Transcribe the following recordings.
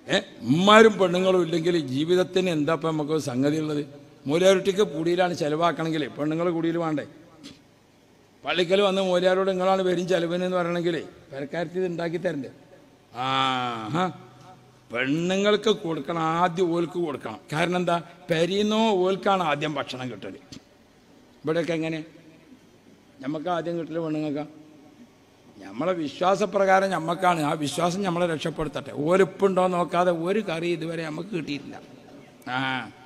ഏ ഉമ്മാരും പെണ്ണുങ്ങളും ഇല്ലെങ്കിൽ ജീവിതത്തിന് എന്താ ഇപ്പം നമുക്ക് സംഗതി ഉള്ളത് മൂലാരുട്ടിക്ക് കൂടിയിലാണ് ചിലവാക്കണമെങ്കിൽ പെണ്ണുങ്ങൾ കൂടിയിൽ വേണ്ടേ പള്ളിക്കൽ വന്ന് മൂലാരോട് നിങ്ങളാണ് വരും ചെലവിന് എന്ന് പറയണമെങ്കിൽ പെരക്കാരത്തി ഇത് ഉണ്ടാക്കി തരണ്ടേ ആ ഹാ പെണ്ണുങ്ങൾക്ക് കൊടുക്കണം ആദ്യം ഓൽക്ക് കൊടുക്കണം കാരണം എന്താ പെരീന്നോ ഓൽക്കാണ് ആദ്യം ഭക്ഷണം കിട്ടല് ഇവിടെയൊക്കെ എങ്ങനെ നമുക്ക് ആദ്യം കിട്ടല് പെണ്ണുങ്ങൾക്ക് നമ്മളെ വിശ്വാസപ്രകാരം നമ്മക്കാണ് ആ വിശ്വാസം നമ്മളെ രക്ഷപ്പെടുത്തട്ടെ ഓരിപ്പുണ്ടോ നോക്കാതെ ഒരു കറി ഇതുവരെ നമുക്ക് കിട്ടിയിട്ടില്ല ആ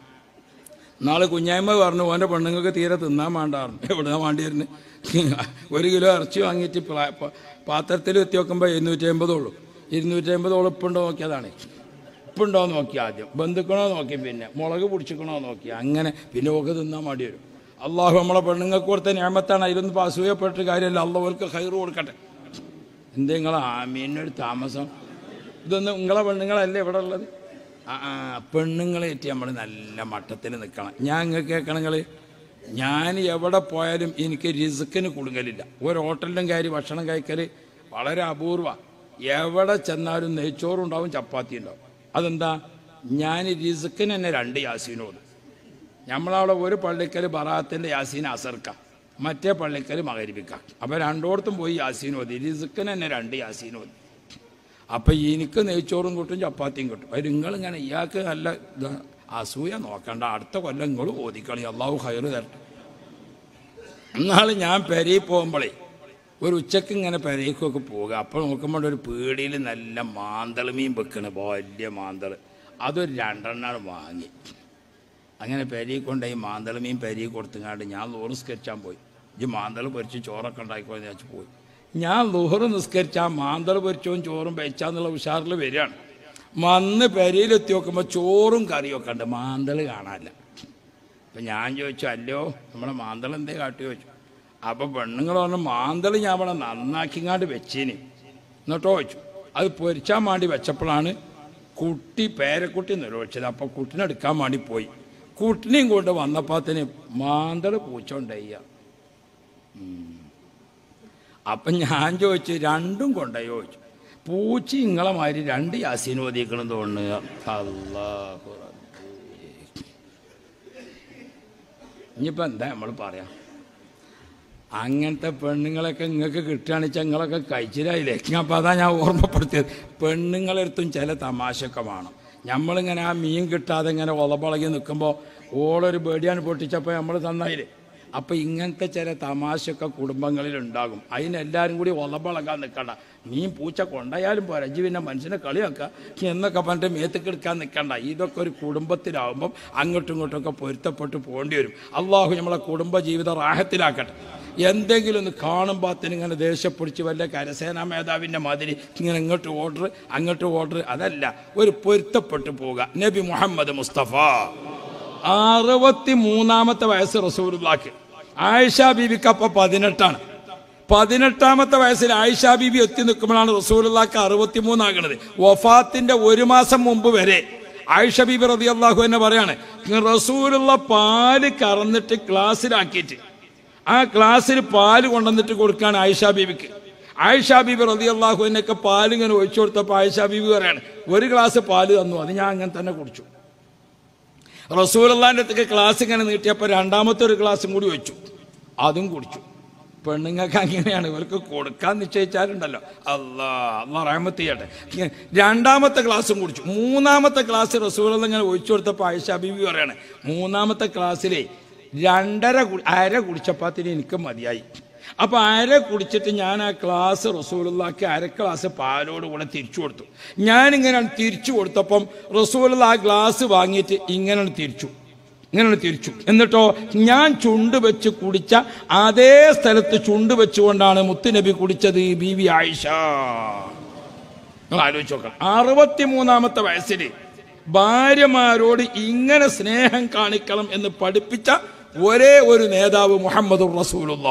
നാളെ കുഞ്ഞായ്മ പറഞ്ഞു ഓൻ്റെ പെണ്ണുങ്ങൾക്ക് തീരെ തിന്നാൻ വേണ്ടായിരുന്നു എവിടെ വേണ്ടിയിരുന്നു ഒരു കിലോ ഇറച്ചി വാങ്ങിയിട്ട് പ്ലാ- പ- പാത്രത്തിൽ എത്തി നോക്കുമ്പോൾ എഴുന്നൂറ്റി അമ്പതോളൂ ഇരുന്നൂറ്റി അമ്പതോളം ഉപ്പുണ്ടോ നോക്കിയതാണ് ഉപ്പുണ്ടോ നോക്കി ആദ്യം ബന്ധുക്കണോ നോക്കി പിന്നെ മുളക് പിടിച്ചിക്കണോ നോക്കി അങ്ങനെ പിന്നെ ഒക്കെ തിന്നാൻ വേണ്ടി വരും അള്ളാഹു നമ്മളെ പെണ്ണുങ്ങൾക്ക് കൊടുത്ത ഞാമത്താണ് അതിലൊന്നും ഇപ്പോൾ അസൂയപ്പെട്ട് കാര്യമല്ല അള്ളാഹുർക്ക് ഹൈറ് കൊടുക്കട്ടെ എന്തേ നിങ്ങൾ ആമീനൊരു താമസം ഇതൊന്നും നിങ്ങളെ പെണ്ണുങ്ങളല്ലേ ഇവിടെ ഉള്ളത് ആ ആ പെണ്ണുങ്ങളെ ഏറ്റി നമ്മൾ നല്ല മട്ടത്തിൽ നിൽക്കണം ഞാൻ നിങ്ങൾക്ക് കേൾക്കണമെങ്കിൽ ഞാൻ എവിടെ പോയാലും എനിക്ക് റിസ്ക്കിന് കുടുങ്ങലില്ല ഒരു ഹോട്ടലിലും കയറി ഭക്ഷണം കഴിക്കൽ വളരെ അപൂർവ എവിടെ ചെന്നാലും നെയ്ച്ചോറുണ്ടാവും ചപ്പാത്തി ഉണ്ടാവും അതെന്താ ഞാൻ റിസ്ക്കിന് തന്നെ രണ്ട് യാസീനോട് നമ്മളവിടെ ഒരു പള്ളിക്കൽ ബറാത്തിൻ്റെ യാസീൻ അസർക്ക മറ്റേ പള്ളിക്കൽ മകരിപ്പിക്ക അപ്പോൾ രണ്ടോടത്തും പോയി യാസീൻ ഓതി റിസുക്കിന് തന്നെ രണ്ട് യാസീൻ ഓതി അപ്പം എനിക്ക് നെയ്ച്ചോറും കിട്ടും ചപ്പാത്തിയും കിട്ടും അത് നിങ്ങളിങ്ങനെ ഇയാൾക്ക് നല്ല ഇത് അസൂയ നോക്കണ്ട അടുത്ത കൊല്ലം നിങ്ങൾ ഓതിക്കളി അള്ളാഹു ഹൈറ് തരട്ടെ എന്നാൾ ഞാൻ പെരയിൽ പോകുമ്പോഴേ ഒരു ഉച്ചക്ക് ഇങ്ങനെ പെരയ്ക്കൊക്കെ പോകുക അപ്പോൾ നോക്കുമ്പോൾ ഒരു പീടിയിൽ നല്ല മാന്തൾ മീൻ വെക്കണ് വലിയ മാന്തൾ അതൊരു രണ്ടെണ്ണം വാങ്ങി അങ്ങനെ പെരയിൽ കൊണ്ടുപോയി മാന്തൾ മീൻ പെരയിൽ കൊടുത്തുങ്ങാണ്ട് ഞാൻ ലോറ് നിസ്കരിച്ചാൻ പോയി ഈ മാന്തൾ പൊരിച്ച് ചോറൊക്കെ ഉണ്ടാക്കിക്കോന്ന് വെച്ച് പോയി ഞാൻ ലോറ് നിസ്കരിച്ച ആ മാന്തൾ പൊരിച്ചവും ചോറും വെച്ചാന്നുള്ള ഉഷാറിൽ വരികയാണ് വന്ന് പെരയിലെത്തി നോക്കുമ്പോൾ ചോറും കറിയൊക്കെ ഉണ്ട് മാന്തൾ കാണാനില്ല അപ്പം ഞാൻ ചോദിച്ചു അല്ലയോ നമ്മളെ മാന്തൾ എന്തേ കാട്ടി ചോദിച്ചു അപ്പോൾ പെണ്ണുങ്ങൾ പറഞ്ഞു മാന്തൾ ഞാൻ അവിടെ നന്നാക്കിങ്ങാണ്ട് വെച്ചേന് എന്നിട്ടോ ചോദിച്ചു അത് പൊരിച്ചാൻ വേണ്ടി വെച്ചപ്പോഴാണ് കുട്ടി പേരക്കുട്ടി നിലവിളിച്ചത് അപ്പോൾ കുട്ടിനെ എടുക്കാൻ വേണ്ടി പോയി കുട്ടിനെയും കൊണ്ട് വന്നപ്പോത്തിന് മാന്തൾ പൂച്ചോണ്ടയ്യ അപ്പം ഞാൻ ചോദിച്ചു രണ്ടും കൊണ്ടയോ ചോദിച്ചു പൂച്ച ഇങ്ങളെ മാതിരി രണ്ട് യാസീൻ ഓതിക്കണം തോന്നുന്നു അല്ലാഹു റബ്ബേ. ഇനിയിപ്പോൾ എന്താ നമ്മൾ പറയാം അങ്ങനത്തെ പെണ്ണുങ്ങളൊക്കെ നിങ്ങൾക്ക് കിട്ടുകയാണെന്ന് വെച്ചാൽ നിങ്ങളൊക്കെ കഴിച്ചിലായില്ലേ അപ്പം അതാ ഞാൻ ഓർമ്മപ്പെടുത്തിയത് പെണ്ണുങ്ങളെടുത്തും ചില തമാശയൊക്കെ വേണം നമ്മളിങ്ങനെ ആ മീൻ കിട്ടാതെ ഇങ്ങനെ ഒളപളകി നിൽക്കുമ്പോൾ ഓളൊരു ബേടിയാണ് പൊട്ടിച്ചപ്പോൾ നമ്മൾ തന്നായില്ലേ അപ്പം ഇങ്ങനത്തെ ചില തമാശയൊക്കെ കുടുംബങ്ങളിൽ ഉണ്ടാകും അതിനെല്ലാവരും കൂടി ഒളപളകാൻ നിൽക്കണ്ട മീൻ പൂച്ച കൊണ്ടായാലും പോരാ ഇജ്ജ് പിന്നെ മനുഷ്യനെ കളിയാക്കുക എന്നൊക്കെ പറഞ്ഞിട്ട് മേത്തേക്ക് എടുക്കാൻ നിൽക്കണ്ട ഇതൊക്കെ ഒരു കുടുംബത്തിലാവുമ്പം അങ്ങോട്ടും ഇങ്ങോട്ടും ഒക്കെ പൊരുത്തപ്പെട്ട് പോകേണ്ടി വരും അള്ളാഹു നമ്മളെ കുടുംബ ജീവിതം റാഹത്തിലാക്കട്ടെ എന്തെങ്കിലും ഒന്ന് കാണുമ്പോൾ തന്നെ ഇങ്ങനെ ദേഷ്യപ്പിടിച്ച് വല്ല കരസേനാ മേധാവിൻ്റെ മാതിരി ഇങ്ങനെ ഇങ്ങോട്ട് ഓർഡർ അങ്ങോട്ട് ഓർഡർ അതല്ല ഒരു പൊരുത്തപ്പെട്ട് പോവുക നബി മുഹമ്മദ് മുസ്തഫ അറുപത്തി മൂന്നാമത്തെ വയസ്സ് റസൂലുള്ളാക്ക് ആയിഷ ബീവിക്ക് അപ്പൊ പതിനെട്ടാണ് പതിനെട്ടാമത്തെ വയസ്സിൽ ആയിഷ ബീബി എത്തി നിൽക്കുമ്പോഴാണ് റസൂലുള്ളാക്ക് അറുപത്തിമൂന്നാകണത് വഫാത്തിന്റെ ഒരു മാസം മുമ്പ് വരെ ആയിഷ ബീബി റതി അള്ളാഹു എന്നെ പറയാണ് റസൂലുള്ള പാല് കറന്നിട്ട് ഗ്ലാസ്സിലാക്കിയിട്ട് ആ ഗ്ലാസ്സിൽ പാല് കൊണ്ടുവന്നിട്ട് കൊടുക്കുകയാണ് ആയിഷ ബീബിക്ക് ആയിഷ ബീബി റതി അള്ളാഹു എന്നൊക്കെ പാല് ഇങ്ങനെ ഒഴിച്ചു കൊടുത്തപ്പോൾ ആയിഷ ബീബി പറയാണ് ഒരു ഗ്ലാസ് പാല് തന്നു അത് ഞാൻ അങ്ങനെ തന്നെ കുടിച്ചു റസൂലല്ലാൻ്റെ അടുത്തേക്ക് ക്ലാസ് ഇങ്ങനെ നീട്ടിയപ്പോൾ രണ്ടാമത്തെ ഒരു ഗ്ലാസും കൂടി വെച്ചു അതും കുടിച്ചു പെണ്ണുങ്ങൾക്ക് അങ്ങനെയാണ് ഇവർക്ക് കൊടുക്കാൻ നിശ്ചയിച്ചാലുണ്ടല്ലോ അല്ലാ അല്ലാ റഹമത്ത് ചെയ്യട്ടെ രണ്ടാമത്തെ ഗ്ലാസും കുടിച്ചു മൂന്നാമത്തെ ഗ്ലാസ് റസൂലുള്ള ഇങ്ങനെ ഒഴിച്ചു കൊടുത്തപ്പോൾ ആയിഷ ബീബി പറയാണ് മൂന്നാമത്തെ ക്ലാസ്സിലെ രണ്ടര കു- അര കുടിച്ചപ്പത്തിന് എനിക്ക് മതിയായി അപ്പൊ അര കുടിച്ചിട്ട് ഞാൻ ആ ക്ലാസ് റസൂലുള്ളാക്ക് അര ക്ലാസ് പാലോട് കൂടെ തിരിച്ചു കൊടുത്തു ഞാനിങ്ങനെ തിരിച്ചു കൊടുത്തപ്പം റസൂലുള്ള ആ ഗ്ലാസ് വാങ്ങിയിട്ട് ഇങ്ങനെ തിരിച്ചു ഇങ്ങനെ തിരിച്ചു എന്നിട്ടോ ഞാൻ ചുണ്ട് വെച്ച് കുടിച്ച അതേ സ്ഥലത്ത് ചുണ്ട് വെച്ചുകൊണ്ടാണ് മുത്തുനബി കുടിച്ചത് ഈ ബീവി ആയിഷ നിങ്ങൾ ആലോചിച്ച് നോക്കണം അറുപത്തിമൂന്നാമത്തെ വയസ്സിൽ ഭാര്യമാരോട് ഇങ്ങനെ സ്നേഹം കാണിക്കണം എന്ന് പഠിപ്പിച്ച ഒരേ ഒരു നേതാവ് മുഹമ്മദ് റസൂലുള്ള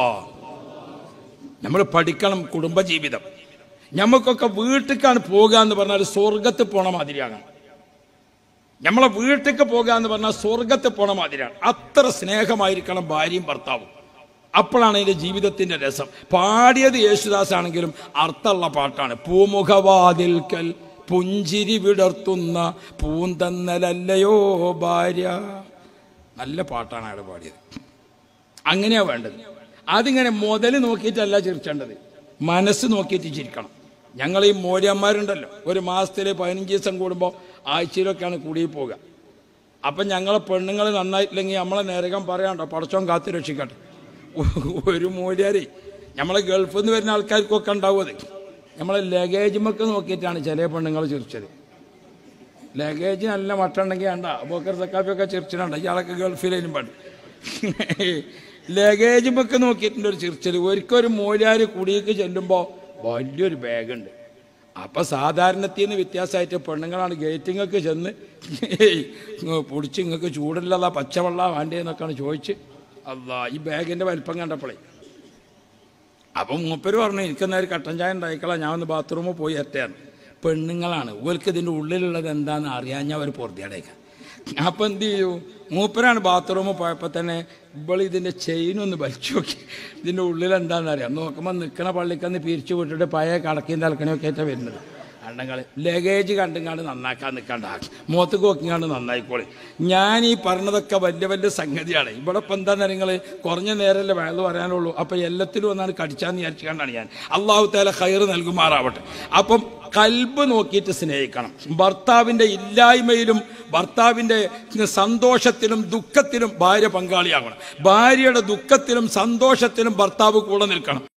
നമ്മൾ പഠിക്കണം കുടുംബജീവിതം നമുക്കൊക്കെ വീട്ടിലേക്കാണ് പോകുക എന്ന് പറഞ്ഞാൽ സ്വർഗത്ത് പോണ മാതിരിയാണ് നമ്മളെ വീട്ടിലേക്ക് പോകുക എന്ന് പറഞ്ഞാൽ സ്വർഗത്ത് പോണ മാതിരിയാണ് അത്ര സ്നേഹമായിരിക്കണം ഭാര്യയും ഭർത്താവും അപ്പോഴാണ് അതിന്റെ ജീവിതത്തിന്റെ രസം പാടിയത് യേശുദാസ് ആണെങ്കിലും അർത്ഥമുള്ള പാട്ടാണ് പൂമുഖവാതിൽക്കൽ പുഞ്ചിരി വിടർത്തുന്ന പൂന്തന്നലല്ലയോ ഭാര്യ നല്ല പാട്ടാണ് അയാൾ പാടിയത് അങ്ങനെയാ വേണ്ടത് അതിങ്ങനെ മുതൽ നോക്കിയിട്ടല്ല ചിരിക്കേണ്ടത് മനസ്സ് നോക്കിയിട്ട് ചിരിക്കണം ഞങ്ങൾ ഈ മോര്യന്മാരുണ്ടല്ലോ ഒരു മാസത്തിൽ പതിനഞ്ച് ദിവസം കൂടുമ്പോൾ ആഴ്ചയിലൊക്കെയാണ് കൂടി പോകുക അപ്പം ഞങ്ങളെ പെണ്ണുങ്ങൾ നന്നായിട്ടില്ലെങ്കിൽ നമ്മളെ നേരകം പറയാണ്ടോ പടച്ചോൻ കാത്തു രക്ഷിക്കട്ടെ ഒരു മൂല്യാരി നമ്മളെ ഗൾഫിൽ നിന്ന് വരുന്ന ആൾക്കാർക്കൊക്കെ ഉണ്ടാവും അത് നമ്മളെ ലഗേജുമൊക്കെ നോക്കിയിട്ടാണ് ചില പെണ്ണുങ്ങൾ ചിരിച്ചത് ലഗേജ് നല്ല മട്ടുണ്ടെങ്കിൽ വേണ്ട ബോക്കർ സക്കാഫിയൊക്കെ ചിരിച്ചിട്ടുണ്ട് ഇയാളൊക്കെ ഗൾഫിലേനും പാട് ലഗേജുമൊക്കെ നോക്കിയിട്ടുണ്ട് ഒരു ചിരിച്ചൽ ഒരിക്കലും മൂല്യാര് കുടിയേക്ക് ചെല്ലുമ്പോൾ വലിയൊരു ബാഗുണ്ട് അപ്പം സാധാരണത്തിൽ നിന്ന് വ്യത്യാസമായിട്ട് പെണ്ണുങ്ങളാണ് ഗേറ്റിങ്ങൊക്കെ ചെന്ന് പൊടിച്ച് ഇങ്ങൾക്ക് ചൂടില്ലതാ പച്ചവെള്ള വേണ്ടേന്നൊക്കെയാണ് ചോദിച്ച് അല്ലാ ഈ ബാഗിൻ്റെ വലിപ്പം കണ്ടപ്പോഴേ അപ്പം മൂപ്പര് പറഞ്ഞു എനിക്കെന്നാ കട്ടൻ ചായ ഉണ്ടായിക്കളാം ഞാൻ ഒന്ന് ബാത്റൂമിൽ പോയി എത്താൻ പെണ്ണുങ്ങളാണ് ഓർക്ക് ഇതിൻ്റെ ഉള്ളിലുള്ളത് എന്താണെന്ന് അറിയാൻ ഞാൻ ഒരു പൊറുതിയടേക്കാം അപ്പം എന്ത് ചെയ്യൂ മൂപ്പരാണ് ബാത്റൂമിൽ പോയപ്പോൾ തന്നെ ഇവൾ ഇതിൻ്റെ ചെയിനൊന്ന് വലിച്ചു നോക്കി ഇതിൻ്റെ ഉള്ളിൽ എന്താണെന്ന് അറിയാം നോക്കുമ്പോൾ നിൽക്കണ പള്ളിക്കന്ന് പിരിച്ചു വിട്ടിട്ട് പഴയ കടക്കിയും തലക്കണിയൊക്കെ ആയിട്ടാണ് വരുന്നത് കണ്ടങ്ങൾ ലഗേജ് കണ്ടുങ്ങാണ്ട് നന്നാക്കാൻ നിൽക്കണ്ട മുഖത്ത് നോക്കിങ്ങാണ്ട് നന്നായിക്കോളി ഞാൻ ഈ പറഞ്ഞതൊക്കെ വലിയ വലിയ സംഗതിയാണ് ഇവിടെ ഇപ്പം എന്താ നിങ്ങൾ കുറഞ്ഞ നേരമല്ലേ വയല് പറയാനുള്ളൂ അപ്പം എല്ലാത്തിലും ഒന്നാണ് കടിച്ചാന്ന് വിചാരിച്ചുകൊണ്ടാണ് ഞാൻ അള്ളാഹു താല ഹൈർ നൽകുമാറാവട്ടെ അപ്പം കൽബ് നോക്കിയിട്ട് സ്നേഹിക്കണം ഭർത്താവിൻ്റെ ഇല്ലായ്മയിലും ഭർത്താവിൻ്റെ സന്തോഷത്തിലും ദുഃഖത്തിലും ഭാര്യ പങ്കാളിയാകണം ഭാര്യയുടെ ദുഃഖത്തിലും സന്തോഷത്തിലും ഭർത്താവ് കൂടെ നിൽക്കണം